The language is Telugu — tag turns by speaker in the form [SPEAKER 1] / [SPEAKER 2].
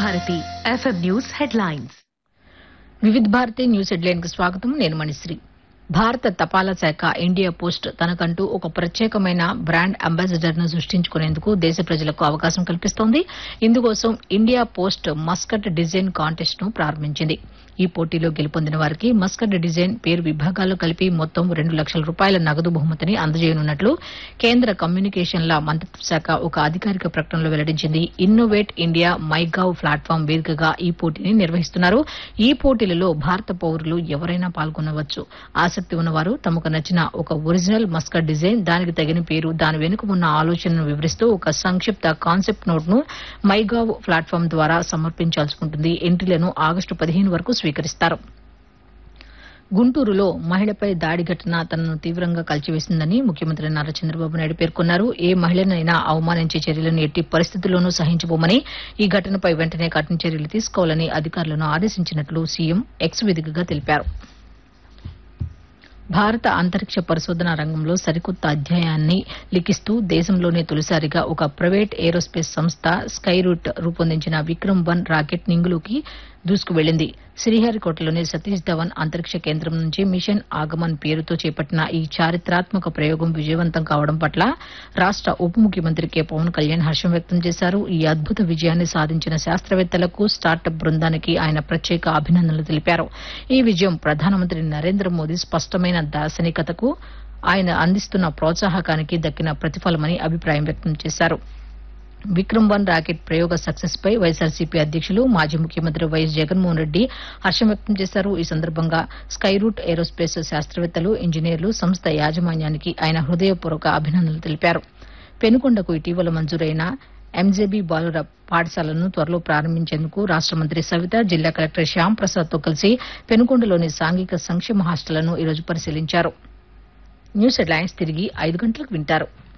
[SPEAKER 1] Bharati FM news headlines
[SPEAKER 2] Vividh Bharati news headline కు స్వాగతం నేను మణిశ్రీ భారత తపాలా శాఖ ఇండియా పోస్ట్ తనకంటూ ఒక ప్రత్యేకమైన బ్రాండ్ అంబాసిడర్ ను సృష్టించుకునేందుకు దేశ ప్రజలకు అవకాశం కల్పిస్తోంది ఇందుకోసం India post mascot design contest ను ప్రారంభించింది ఈ పోటీలో గెలుపొందిన వారికి మస్కట్ డిజైన్ పేరు విభాగాల్లో కలిపి మొత్తం రెండు లక్షల రూపాయల నగదు బహుమతిని అందజేయనున్నట్లు కేంద్ర కమ్యూనికేషన్ల మంత్రిత్వ శాఖ ఒక అధికారిక ప్రకటనలో వెల్లడించింది ఇన్నోవేట్ ఇండియా మైగావ్ ప్లాట్ఫామ్ వేదికగా ఈ పోటీని నిర్వహిస్తున్నారు ఈ పోటీలలో భారత పౌరులు ఎవరైనా పాల్గొనవచ్చు ఆసక్తి ఉన్నవారు తమకు నచ్చిన ఒక ఒరిజినల్ మస్కట్ డిజైన్ దానికి తగిన పేరు దాని వెనుక ఉన్న ఆలోచనను వివరిస్తూ ఒక సంక్షిప్త కాన్సెప్ట్ నోట్ ను మైగావ్ ప్లాట్ఫామ్ ద్వారా సమర్పించాల్సి ఉంటుంది ఎంట్రీలను ఆగస్టు పదిహేను వరకు స్వీకరిస్తారు గుంటూరులో మహిళపై దాడి ఘటన తనను తీవ్రంగా కలిచివేసిందని ముఖ్యమంత్రి నారా చంద్రబాబు నాయుడు పేర్కొన్నారు ఏ మహిళనైనా అవమానించే చర్యలను ఎట్టి పరిస్థితుల్లోనూ సహించబోమని ఈ ఘటనపై వెంటనే కఠిన చర్యలు తీసుకోవాలని అధికారులను ఆదేశించినట్లు సీఎం ఎక్స్ వేదికగా తెలిపారు భారత అంతరిక్ష పరిశోధన రంగంలో సరికొత్త అధ్యాయాన్ని లిఖిస్తూ దేశంలోనే తొలిసారిగా ఒక ప్రైవేట్ ఏరోస్పేస్ సంస్థ స్కైరూట్ రూపొందించిన విక్రమ్ వన్ రాకెట్ నింగులోకి దూసుకువెళ్లింది శ్రీహరికోటలోని సతీష్ ధవన్ అంతరిక్ష కేంద్రం నుంచి మిషన్ ఆగమన్ పేరుతో చేపట్టిన ఈ చారిత్రాత్మక ప్రయోగం విజయవంతం కావడం పట్ల రాష్ట ఉప ముఖ్యమంత్రి కె పవన్ కళ్యాణ్ హర్షం వ్యక్తం చేశారు ఈ అద్భుత విజయాన్ని సాధించిన శాస్త్రవేత్తలకు స్టార్టప్ బృందానికి ఆయన ప్రత్యేక అభినందనలు తెలిపారు ఈ విజయం ప్రధానమంత్రి నరేంద్ర మోదీ స్పష్టమైన దార్శనికతకు ఆయన అందిస్తున్న ప్రోత్సాహకానికి దక్కిన ప్రతిఫలమని అభిప్రాయం వ్యక్తం చేశారు విక్రమ్ వన్ రాకెట్ ప్రయోగ సక్సెస్ పై వైఎస్ఆర్సీపీ అధ్యక్షులు మాజీ ముఖ్యమంత్రి వైఎస్ జగన్మోహన్ రెడ్డి హర్షం వ్యక్తం చేశారు ఈ సందర్భంగా స్కైరూట్ ఏరోస్పేస్ శాస్త్రవేత్తలు ఇంజనీర్లు సంస్థ యాజమాన్యానికి ఆయన హృదయపూర్వక అభినందనలు తెలిపారు పెనుకొండకు ఇటీవల మంజూరైన ఎంజేబీ బాలుర పాఠశాలను త్వరలో ప్రారంభించేందుకు రాష్ట మంత్రి సవిత జిల్లా కలెక్టర్ శ్యామ్ ప్రసాద్ తో కలిసి పెనుకొండలోని సాంఘిక సంక్షేమ హాస్టళ్లను ఈరోజు పరిశీలించారు న్యూస్ హెడ్లైన్స్ తిరిగి ఐదు గంటలకు వింటారు